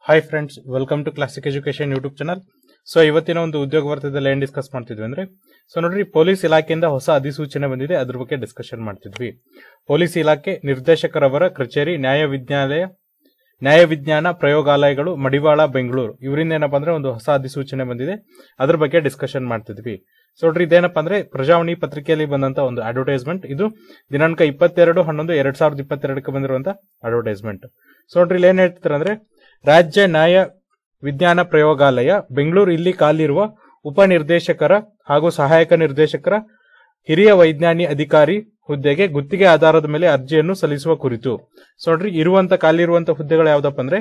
hi friends welcome to classic education YouTube channel so ಇವತ್ತಿನ ಒಂದು ಉದ್ಯೋಗ ವಾರ್ತೆದಲ್ಲಿ ಏನ್ ಡಿಸ್ಕಸ್ ಮಾಡ್ತಿದ್ವಿ ಅಂದ್ರೆ ಸೊ ನೋಡ್ರಿ ಪೊಲೀಸ್ ಇಲಾಖೆಯಿಂದ ಹೊಸ ಅಧಿಸೂಚನೆ ಬಂದಿದೆ ಅದ್ರ ಬಗ್ಗೆ ಡಿಸ್ಕಷನ್ ಮಾಡ್ತಿದ್ವಿ ಪೊಲೀಸ್ ಇಲಾಖೆ ನಿರ್ದೇಶಕರವರ ಕಚೇರಿ ನ್ಯಾಯ ವಿಜ್ಞಾನಯ ನ್ಯಾಯ ವಿಜ್ಞಾನ ಪ್ರಯೋಗಾಲಯಗಳು ಮಡಿವಾಳ ಬೆಂಗಳೂರು ಇವರಿಂದ ಏನಪ್ಪಾ ಅಂದ್ರೆ ಒಂದು ಹೊಸ ಅಧಿಸೂಚನೆ ಬಂದಿದೆ ಅದ್ರ ಬಗ್ಗೆ ಡಿಸ್ಕಷನ್ ಮಾಡ್ತಿದ್ವಿ ಸೊ ನೋಡ್ರಿ ಇದೇನಪ್ಪ ಅಂದ್ರೆ ಪ್ರಜಾವಾಣಿ ಪತ್ರಿಕೆಯಲ್ಲಿ ಬಂದಂತ ಒಂದು ಅಡ್ವರ್ಟೈಸ್ಮೆಂಟ್ ಇದು ದಿನಾಂಕ ಇಪ್ಪತ್ತೆರಡು ಹನ್ನೊಂದು ಎರಡ್ ಸಾವಿರದ ಇಪ್ಪತ್ತೆರಡಕ್ಕೆ ಬಂದಿರುವಂತ ಅಡ್ವರ್ಟೈಸ್ಮೆಂಟ್ ಸೊ ನೋಡ್ರಿ ಇಲ್ಲಿ ಏನ್ ಹೇಳ್ತಾರೆ ಅಂದ್ರೆ ರಾಜ್ಯ ನ್ಯಾಯ ವಿಜ್ಞಾನ ಪ್ರಯೋಗಾಲಯ ಬೆಂಗಳೂರು ಇಲ್ಲಿ ಖಾಲಿರುವ ಉಪನಿರ್ದೇಶಕರ ಹಾಗೂ ಸಹಾಯಕ ನಿರ್ದೇಶಕರ ಹಿರಿಯ ವೈಜ್ಞಾನಿ ಅಧಿಕಾರಿ ಹುದ್ದೆಗೆ ಗುತ್ತಿಗೆ ಆಧಾರದ ಮೇಲೆ ಅರ್ಜಿಯನ್ನು ಸಲ್ಲಿಸುವ ಕುರಿತು ಸೊ ನೋಡ್ರಿ ಇರುವಂತ ಖಾಲಿ ಇರುವಂತ ಹುದ್ದೆಗಳು ಯಾವ್ದಪ್ಪ ಅಂದ್ರೆ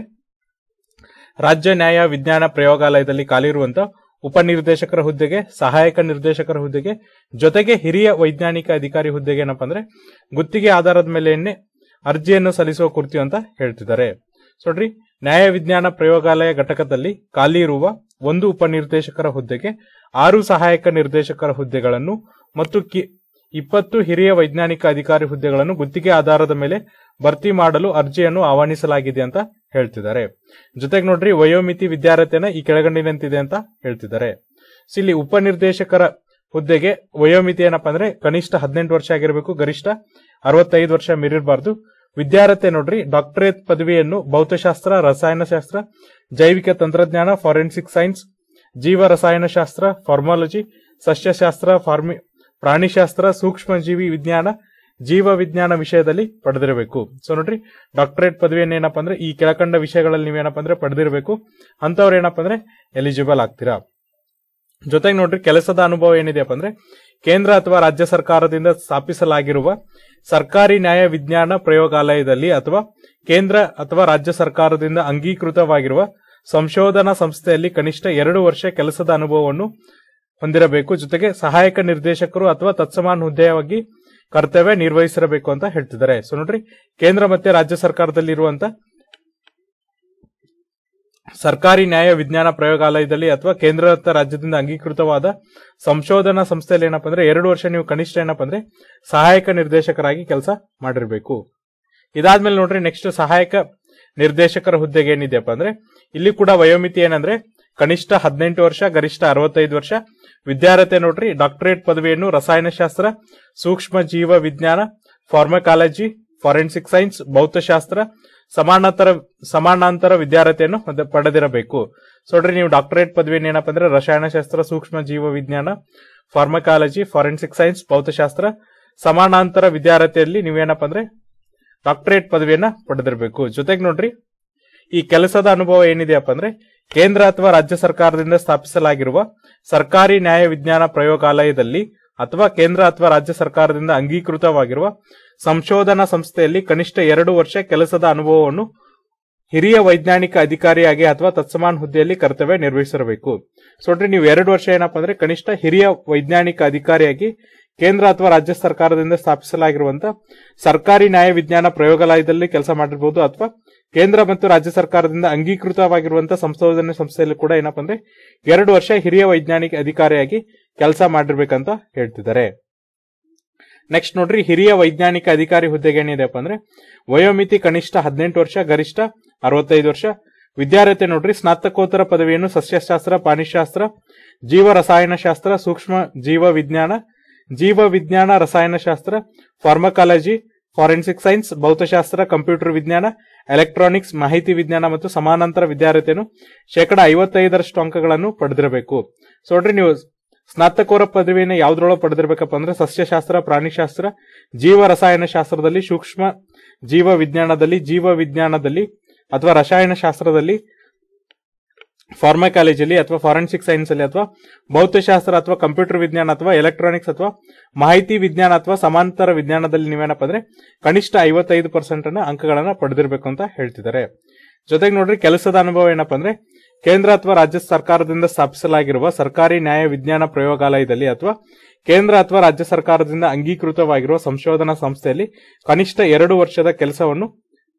ರಾಜ್ಯ ನ್ಯಾಯ ವಿಜ್ಞಾನ ಪ್ರಯೋಗಾಲಯದಲ್ಲಿ ಖಾಲಿರುವಂತ ಉಪನಿರ್ದೇಶಕರ ಹುದ್ದೆಗೆ ಸಹಾಯಕ ನಿರ್ದೇಶಕರ ಹುದ್ದೆಗೆ ಜೊತೆಗೆ ಹಿರಿಯ ವೈಜ್ಞಾನಿಕ ಅಧಿಕಾರಿ ಹುದ್ದೆಗೆ ಏನಪ್ಪಾ ಅಂದ್ರೆ ಗುತ್ತಿಗೆ ಆಧಾರದ ಮೇಲೆ ಅರ್ಜಿಯನ್ನು ಸಲ್ಲಿಸುವ ಕುರಿತು ಅಂತ ಹೇಳ್ತಿದ್ದಾರೆ ಸೊ ನೋಡ್ರಿ ನ್ಯಾಯ ವಿಜ್ಞಾನ ಪ್ರಯೋಗಾಲಯ ಘಟಕದಲ್ಲಿ ಖಾಲಿ ಇರುವ ಒಂದು ಉಪನಿರ್ದೇಶಕರ ಹುದ್ದೆಗೆ ಆರು ಸಹಾಯಕ ನಿರ್ದೇಶಕರ ಹುದ್ದೆಗಳನ್ನು ಮತ್ತು ಕಿ- ಇಪ್ಪತ್ತು ಹಿರಿಯ ವೈಜ್ಞಾನಿಕ ಅಧಿಕಾರಿ ಹುದ್ದೆಗಳನ್ನು ಗುತ್ತಿಗೆ ಆಧಾರದ ಮೇಲೆ ಭರ್ತಿ ಮಾಡಲು ಅರ್ಜಿಯನ್ನು ಆಹ್ವಾನಿಸಲಾಗಿದೆ ಅಂತ ಹೇಳ್ತಿದ್ದಾರೆ ಜೊತೆಗೆ ನೋಡ್ರಿ ವಯೋಮಿತಿ ವಿದ್ಯಾರ್ಥಿನ ಈ ಕೆಳಗಂಡಿನಂತಿದೆ ಅಂತ ಹೇಳ್ತಿದ್ದಾರೆ ಸೊ ಇಲ್ಲಿ ಉಪನಿರ್ದೇಶಕರ ಹುದ್ದೆಗೆ ವಯೋಮಿತಿ ಏನಪ್ಪಾ ಅಂದ್ರೆ ಕನಿಷ್ಠ ಹದಿನೆಂಟು ವರ್ಷ ಆಗಿರಬೇಕು ಗರಿಷ್ಠ ಅರವತ್ತೈದು ವರ್ಷ ಮೀರಿರಬಾರ್ದು ವಿದ್ಯಾರ್ಥಿ ನೋಡ್ರಿ ಡಾಕ್ಟರೇಟ್ ಪದವಿಯನ್ನು ಭೌತಶಾಸ್ತ್ರ ರಸಾಯನಶಾಸ್ತ್ರ ಜೈವಿಕ ತಂತ್ರಜ್ಞಾನ ಫಾರೆನ್ಸಿಕ್ ಸೈನ್ಸ್ ಜೀವ ರಸಾಯನಶಾಸ್ತ್ರ ಫಾರ್ಮಾಲಜಿ ಸಸ್ಯಶಾಸ್ತ್ರ ಫಾರ್ಮಿ ಪ್ರಾಣಿಶಾಸ್ತ್ರ ಸೂಕ್ಷ್ಮಜೀವಿ ವಿಜ್ಞಾನ ಜೀವ ವಿಜ್ಞಾನ ವಿಷಯದಲ್ಲಿ ಪಡೆದಿರಬೇಕು ಸೊ ನೋಡ್ರಿ ಡಾಕ್ಟರೇಟ್ ಪದವಿಯನ್ನು ಏನಪ್ಪಾ ಅಂದ್ರೆ ಈ ಕೆಳಕಂಡ ವಿಷಯಗಳಲ್ಲಿ ನೀವೇನಪ್ಪ ಅಂದ್ರೆ ಪಡೆದಿರಬೇಕು ಅಂತವ್ರು ಏನಪ್ಪಾ ಅಂದ್ರೆ ಎಲಿಜಿಬಲ್ ಆಗ್ತೀರಾ ಜೊತೆಗೆ ನೋಡ್ರಿ ಕೆಲಸದ ಅನುಭವ ಏನಿದೆಯಪ್ಪ ಅಂದ್ರೆ ಕೇಂದ್ರ ಅಥವಾ ರಾಜ್ಯ ಸರ್ಕಾರದಿಂದ ಸ್ಥಾಪಿಸಲಾಗಿರುವ ಸರ್ಕಾರಿ ನ್ಯಾಯ ವಿಜ್ಞಾನ ಪ್ರಯೋಗಾಲಯದಲ್ಲಿ ಅಥವಾ ಕೇಂದ್ರ ಅಥವಾ ರಾಜ್ಯ ಸರ್ಕಾರದಿಂದ ಅಂಗೀಕೃತವಾಗಿರುವ ಸಂಶೋಧನಾ ಸಂಸ್ಥೆಯಲ್ಲಿ ಕನಿಷ್ಠ ಎರಡು ವರ್ಷ ಕೆಲಸದ ಅನುಭವವನ್ನು ಹೊಂದಿರಬೇಕು ಜೊತೆಗೆ ಸಹಾಯಕ ನಿರ್ದೇಶಕರು ಅಥವಾ ತತ್ಸಮಾನ ಹುದ್ದೆಯಾಗಿ ಕರ್ತವ್ಯ ನಿರ್ವಹಿಸಿರಬೇಕು ಅಂತ ಹೇಳ್ತಿದ್ದಾರೆ ಸೊ ನೋಡ್ರಿ ಕೇಂದ್ರ ಮತ್ತೆ ರಾಜ್ಯ ಸರ್ಕಾರದಲ್ಲಿ ಇರುವಂತ ಸರ್ಕಾರಿ ನ್ಯಾಯ ವಿಜ್ಞಾನ ಪ್ರಯೋಗಾಲಯದಲ್ಲಿ ಅಥವಾ ಕೇಂದ್ರ ಅಥವಾ ರಾಜ್ಯದಿಂದ ಅಂಗೀಕೃತವಾದ ಸಂಶೋಧನಾ ಸಂಸ್ಥೆಯಲ್ಲಿ ಏನಪ್ಪಾ ಅಂದ್ರೆ ಎರಡು ವರ್ಷ ನೀವು ಕನಿಷ್ಠ ಏನಪ್ಪಾ ಅಂದ್ರೆ ಸಹಾಯಕ ನಿರ್ದೇಶಕರಾಗಿ ಕೆಲಸ ಮಾಡಿರಬೇಕು ಇದಾದ್ಮೇಲೆ ನೋಡ್ರಿ ನೆಕ್ಸ್ಟ್ ಸಹಾಯಕ ನಿರ್ದೇಶಕರ ಹುದ್ದೆಗೆ ಏನಿದೆಯಪ್ಪ ಅಂದ್ರೆ ಇಲ್ಲಿ ಕೂಡ ವಯೋಮಿತಿ ಏನಂದ್ರೆ ಕನಿಷ್ಠ ಹದಿನೆಂಟು ವರ್ಷ ಗರಿಷ್ಠ ಅರವತ್ತೈದು ವರ್ಷ ವಿದ್ಯಾರ್ಥಿ ನೋಡ್ರಿ ಡಾಕ್ಟರೇಟ್ ಪದವಿಯನ್ನು ರಸಾಯನಶಾಸ್ತ್ರ ಸೂಕ್ಷ್ಮ ಜೀವ ವಿಜ್ಞಾನ ಫಾರ್ಮಕಾಲಜಿ ಫಾರೆನ್ಸಿಕ್ ಸೈನ್ಸ್ ಭೌತಶಾಸ್ತ್ರ ಸಮಾನಾಂತರ ಸಮಾನಾಂತರ ವಿದ್ಯಾರ್ಥಿಯನ್ನು ಹೊಂದ- ಪಡೆದಿರಬೇಕು ಸೊ ನೋಡ್ರಿ ನೀವು ಡಾಕ್ಟರೇಟ್ ಪದವಿಯನ್ನು ಏನಪ್ಪ ಅಂದ್ರೆ ರಸಾಯನಶಾಸ್ತ್ರ ಸೂಕ್ಷ್ಮ ಜೀವ ವಿಜ್ಞಾನ ಫಾರ್ಮಕಾಲಜಿ ಫಾರೆನ್ಸಿಕ್ ಸೈನ್ಸ್ ಭೌತಶಾಸ್ತ್ರ ಸಮಾನಾಂತರ ವಿದ್ಯಾರ್ಥಿಯಲ್ಲಿ ನೀವೇನಪ್ಪ ಅಂದ್ರೆ ಡಾಕ್ಟರೇಟ್ ಪದವಿಯನ್ನ ಪಡೆದಿರಬೇಕು ಜೊತೆಗೆ ನೋಡ್ರಿ ಈ ಕೆಲಸದ ಅನುಭವ ಏನಿದೆಯಪ್ಪ ಅಂದ್ರೆ ಕೇಂದ್ರ ಅಥವಾ ರಾಜ್ಯ ಸರ್ಕಾರದಿಂದ ಸ್ಥಾಪಿಸಲಾಗಿರುವ ಸರ್ಕಾರಿ ನ್ಯಾಯ ವಿಜ್ಞಾನ ಪ್ರಯೋಗಾಲಯದಲ್ಲಿ ಅಥವಾ ಕೇಂದ್ರ ಅಥವಾ ರಾಜ್ಯ ಸರ್ಕಾರದಿಂದ ಅಂಗೀಕೃತವಾಗಿರುವ ಸಂಶೋಧನಾ ಸಂಸ್ಥೆಯಲ್ಲಿ ಕನಿಷ್ಠ ಎರಡು ವರ್ಷ ಕೆಲಸದ ಅನುಭವವನ್ನು ಹಿರಿಯ ವೈಜ್ಞಾನಿಕ ಅಧಿಕಾರಿಯಾಗಿ ಅಥವಾ ತತ್ಸಮಾನ ಹುದ್ದೆಯಲ್ಲಿ ಕರ್ತವ್ಯ ನಿರ್ವಹಿಸಿರಬೇಕು ಸೊ ನೋಡ್ರಿ ನೀವು ಎರಡು ವರ್ಷ ಏನಪ್ಪಾ ಅಂದ್ರೆ ಕನಿಷ್ಠ ಹಿರಿಯ ವೈಜ್ಞಾನಿಕ ಅಧಿಕಾರಿಯಾಗಿ ಕೇಂದ್ರ ಅಥವಾ ರಾಜ್ಯ ಸರ್ಕಾರದಿಂದ ಸ್ಥಾಪಿಸಲಾಗಿರುವಂತಹ ಸರ್ಕಾರಿ ನ್ಯಾಯ ವಿಜ್ಞಾನ ಪ್ರಯೋಗಾಲಯದಲ್ಲಿ ಕೆಲಸ ಮಾಡಿರ್ಬೋದು ಅಥವಾ ಕೇಂದ್ರ ಮತ್ತು ರಾಜ್ಯ ಸರ್ಕಾರದಿಂದ ಅಂಗೀಕೃತವಾಗಿರುವಂತಹ ಸಂಶೋಧನೆ ಸಂಸ್ಥೆಯಲ್ಲಿ ಕೂಡ ಏನಪ್ಪಾ ಅಂದ್ರೆ ಎರಡು ವರ್ಷ ಹಿರಿಯ ವೈಜ್ಞಾನಿಕ ಅಧಿಕಾರಿಯಾಗಿ ಕೆಲಸ ಮಾಡಿರ್ಬೇಕಂತ ಹೇಳ್ತಿದ್ದಾರೆ ನೆಕ್ಸ್ಟ್ ನೋಡ್ರಿ ಹಿರಿಯ ವೈಜ್ಞಾನಿಕ ಅಧಿಕಾರಿ ಹುದ್ದೆಗೆ ಏನಿದೆಪ್ಪ ಅಂದ್ರೆ ವಯೋಮಿತಿ ಕನಿಷ್ಠ ಹದಿನೆಂಟು ವರ್ಷ ಗರಿಷ್ಠ ಅರವತ್ತೈದು ವರ್ಷ ವಿದ್ಯಾರ್ಥಿ ನೋಡ್ರಿ ಸ್ನಾತಕೋತ್ತರ ಪದವಿಯನ್ನು ಸಸ್ಯಶಾಸ್ತ್ರ ಪ್ರಾಣಿಶಾಸ್ತ್ರ ಜೀವ ರಸಾಯನಶಾಸ್ತ್ರ ಸೂಕ್ಷ್ಮ ಜೀವ ವಿಜ್ಞಾನ ಜೀವ ವಿಜ್ಞಾನ ರಸಾಯನಶಾಸ್ತ್ರ ಫಾರ್ಮಕಾಲಜಿ ಫಾರೆನ್ಸಿಕ್ ಸೈನ್ಸ್ ಭೌತಶಾಸ್ತ್ರ ಕಂಪ್ಯೂಟರ್ ವಿಜ್ಞಾನ ಎಲೆಕ್ಟ್ರಾನಿಕ್ಸ್ ಮಾಹಿತಿ ವಿಜ್ಞಾನ ಮತ್ತು ಸಮಾನಾಂತರ ವಿದ್ಯಾರ್ಥಿಯನ್ನು ಶೇಕಡ ಐವತ್ತೈದರಷ್ಟು ಅಂಕಗಳನ್ನು ಪಡೆದಿರಬೇಕು ಸೊ ನೋಡ್ರಿ ನೀವು ಸ್ನಾತಕೋರ ಪದವಿಯನ್ನು ಯಾವ್ದ್ರೊಳಗೆ ಪಡೆದಿರ್ಬೇಕಪ್ಪ ಅಂದ್ರೆ ಸಸ್ಯಶಾಸ್ತ್ರ ಪ್ರಾಣಿಶಾಸ್ತ್ರ ಜೀವ ರಸಾಯನಶಾಸ್ತ್ರದಲ್ಲಿ ಸೂಕ್ಷ್ಮ ಜೀವ ವಿಜ್ಞಾನದಲ್ಲಿ ಜೀವ ವಿಜ್ಞಾನದಲ್ಲಿ ಅಥವಾ ರಸಾಯನಶಾಸ್ತ್ರದಲ್ಲಿ ಫಾರ್ಮಕಾಲಜಿಯಲ್ಲಿ ಅಥವಾ ಫಾರೆನ್ಸಿಕ್ ಸೈನ್ಸ್ ಅಲ್ಲಿ ಅಥವಾ ಭೌತಶಾಸ್ತ್ರ ಅಥವಾ ಕಂಪ್ಯೂಟರ್ ವಿಜ್ಞಾನ ಅಥವಾ ಎಲೆಕ್ಟ್ರಾನಿಕ್ಸ್ ಅಥವಾ ಮಾಹಿತಿ ವಿಜ್ಞಾನ ಅಥವಾ ಸಮಾಂತರ ವಿಜ್ಞಾನದಲ್ಲಿ ನೀವೇನಪ್ಪ ಅಂದ್ರೆ ಕನಿಷ್ಠ ಐವತ್ತೈದು ಪರ್ಸೆಂಟ್ ಅನ್ನ ಅಂಕಗಳನ್ನ ಪಡೆದಿರಬೇಕು ಅಂತ ಹೇಳ್ತಿದ್ದಾರೆ ಜೊತೆಗೆ ನೋಡ್ರಿ ಕೆಲಸದ ಅನುಭವ ಏನಪ್ಪ ಅಂದ್ರೆ ಕೇಂದ್ರ ಅಥವಾ ರಾಜ್ಯ ಸರ್ಕಾರದಿಂದ ಸ್ಥಾಪಿಸಲಾಗಿರುವ ಸರ್ಕಾರಿ ನ್ಯಾಯ ವಿಜ್ಞಾನ ಪ್ರಯೋಗಾಲಯದಲ್ಲಿ ಅಥವಾ ಕೇಂದ್ರ ಅಥವಾ ರಾಜ್ಯ ಸರ್ಕಾರದಿಂದ ಅಂಗೀಕೃತವಾಗಿರುವ ಸಂಶೋಧನಾ ಸಂಸ್ಥೆಯಲ್ಲಿ ಕನಿಷ್ಠ ಎರಡು ವರ್ಷದ ಕೆಲಸವನ್ನು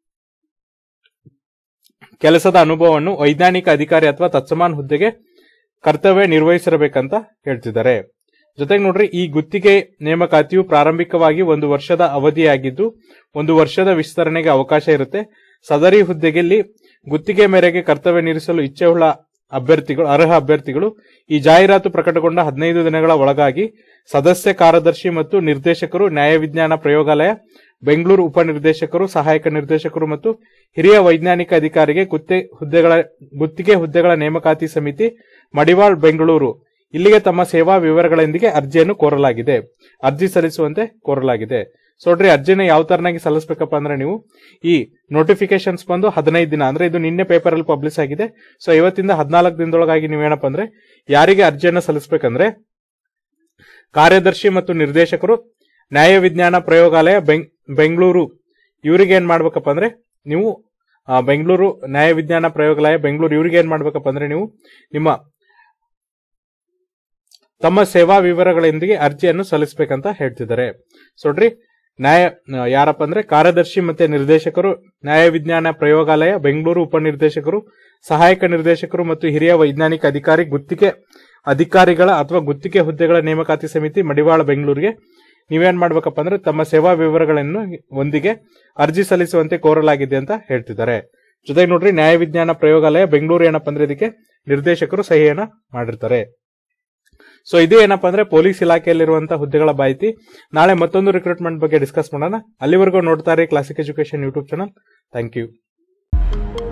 ಕೆಲಸದ ಅನುಭವವನ್ನು ವೈಜ್ಞಾನಿಕ ಅಧಿಕಾರಿ ಅಥವಾ ತತ್ಸಮಾನ ಹುದ್ದೆಗೆ ಕರ್ತವ್ಯ ನಿರ್ವಹಿಸಿರಬೇಕಂತ ಹೇಳ್ತಿದ್ದಾರೆ ಜೊತೆಗೆ ನೋಡ್ರಿ ಈ ಗುತ್ತಿಗೆ ನೇಮಕಾತಿಯು ಪ್ರಾರಂಭಿಕವಾಗಿ ಒಂದು ವರ್ಷದ ಅವಧಿಯಾಗಿದ್ದು ಒಂದು ವರ್ಷದ ವಿಸ್ತರಣೆಗೆ ಅವಕಾಶ ಇರುತ್ತೆ ಸದರಿ ಹುದ್ದೆಗೆಲ್ಲಿ ಗುತ್ತಿಗೆ ಮೇರೆಗೆ ಕರ್ತವ್ಯ ನಿರ್ವಹಿಸಲು ಇಚ್ಛೆಯುಳ್ಳ ಅಭ್ಯರ್ಥಿಗಳು ಅರ್ಹ ಅಭ್ಯರ್ಥಿಗಳು ಈ ಜಾಹೀರಾತು ಪ್ರಕಟಗೊಂಡ ಹದಿನೈದು ದಿನಗಳ ಒಳಗಾಗಿ ಸದಸ್ಯ ಕಾರ್ಯದರ್ಶಿ ಮತ್ತು ನಿರ್ದೇಶಕರು ನ್ಯಾಯ ವಿಜ್ಞಾನ ಪ್ರಯೋಗಾಲಯ ಬೆಂಗಳೂರು ಉಪನಿರ್ದೇಶಕರು ಸಹಾಯಕ ನಿರ್ದೇಶಕರು ಮತ್ತು ಹಿರಿಯ ವೈಜ್ಞಾನಿಕ ಅಧಿಕಾರಿಗೆ ಗುತ್ತೆ ಹುದ್ದೆಗಳ ಗುತ್ತಿಗೆ ಹುದ್ದೆಗಳ ನೇಮಕಾತಿ ಸಮಿತಿ ಮಡಿವಾಳ್ ಬೆಂಗಳೂರು ಇಲ್ಲಿಗೆ ತಮ್ಮ ಸೇವಾ ವಿವರಗಳೊಂದಿಗೆ ಅರ್ಜಿಯನ್ನು ಕೋರಲಾಗಿದೆ ಅರ್ಜಿ ಸಲ್ಲಿಸುವಂತೆ ಕೋರಲಾಗಿದೆ ಸೊ ನೋಡ್ರಿ ಅರ್ಜಿನ ಯಾವ ತರನಾಗಿ ಸಲ್ಲಿಸಬೇಕಪ್ಪ ಅಂದ್ರೆ ನೀವು ಈ ನೋಟಿಫಿಕೇಶನ್ಸ್ ಬಂದು ಹದಿನೈದು ದಿನ ಅಂದ್ರೆ ಇದು ನಿನ್ನೆ ಪೇಪರ್ ಅಲ್ಲಿ ಪಬ್ಲಿಷ್ ಆಗಿದೆ ಸೊ ಇವತ್ತಿಂದ ಹದಿನಾಲ್ಕು ದಿನದೊಳಗಾಗಿ ನೀವೇನಪ್ಪ ಅಂದ್ರೆ ಯಾರಿಗೆ ಅರ್ಜಿಯನ್ನು ಸಲ್ಲಿಸಬೇಕಂದ್ರೆ ಕಾರ್ಯದರ್ಶಿ ಮತ್ತು ನಿರ್ದೇಶಕರು ನ್ಯಾಯ ವಿಜ್ಞಾನ ಪ್ರಯೋಗಾಲಯ ಬೆಂಗ್- ಬೆಂಗಳೂರು ಇವರಿಗೆ ಏನ್ ಮಾಡ್ಬೇಕಪ್ಪ ಅಂದ್ರೆ ನೀವು ಆ, ಬೆಂಗಳೂರು ನ್ಯಾಯ ವಿಜ್ಞಾನ ಪ್ರಯೋಗಾಲಯ ಬೆಂಗಳೂರು ಇವರಿಗೆ ಏನ್ ಮಾಡ್ಬೇಕಪ್ಪ ಅಂದ್ರೆ ನೀವು ನಿಮ್ಮ ತಮ್ಮ ಸೇವಾ ವಿವರಗಳೊಂದಿಗೆ ಅರ್ಜಿಯನ್ನು ಸಲ್ಲಿಸಬೇಕಂತ ಹೇಳ್ತಿದ್ದಾರೆ ಸೊ ನೋಡ್ರಿ ನ್ಯಾಯ ಆ, ಯಾರಪ್ಪ ಅಂದ್ರೆ ಕಾರ್ಯದರ್ಶಿ ಮತ್ತೆ ನಿರ್ದೇಶಕರು ನ್ಯಾಯ ವಿಜ್ಞಾನ ಪ್ರಯೋಗಾಲಯ ಬೆಂಗಳೂರು ಉಪನಿರ್ದೇಶಕರು ಸಹಾಯಕ ನಿರ್ದೇಶಕರು ಮತ್ತು ಹಿರಿಯ ವೈಜ್ಞಾನಿಕ ಅಧಿಕಾರಿ ಗುತ್ತಿಗೆ ಅಧಿಕಾರಿಗಳ ಅಥವಾ ಗುತ್ತಿಗೆ ಹುದ್ದೆಗಳ ನೇಮಕಾತಿ ಸಮಿತಿ ಮಡಿವಾಳ ಬೆಂಗಳೂರಿಗೆ ನೀವೇನ್ ಮಾಡ್ಬೇಕಪ್ಪ ಅಂದ್ರೆ ತಮ್ಮ ಸೇವಾ ವಿವರಗಳನ್ನು ಒಂದಿಗೆ ಅರ್ಜಿ ಸಲ್ಲಿಸುವಂತೆ ಕೋರಲಾಗಿದೆ ಅಂತ ಹೇಳ್ತಿದ್ದಾರೆ ಜೊತೆಗೆ ನೋಡ್ರಿ ನ್ಯಾಯ ವಿಜ್ಞಾನ ಪ್ರಯೋಗಾಲಯ ಬೆಂಗಳೂರು ಏನಪ್ಪ ಅಂದ್ರೆ ಇದಕ್ಕೆ ನಿರ್ದೇಶಕರು ಸಹಿಯನ್ನ ಮಾಡಿರ್ತಾರೆ ಸೊ ಇದು ಏನಪ್ಪಾ ಅಂದ್ರೆ ಪೊಲೀಸ್ ಇಲಾಖೆಯಲ್ಲಿರುವಂತಹ ಹುದ್ದೆಗಳ ಮಾಹಿತಿ ನಾಳೆ ಮತ್ತೊಂದು ರಿಕ್ರೂಟ್ಮೆಂಟ್ ಬಗ್ಗೆ ಡಿಸ್ಕಸ್ ಮಾಡೋಣ ಅಲ್ಲಿವರೆಗೂ ನೋಡ್ತಾರೆ classic education YouTube channel thank you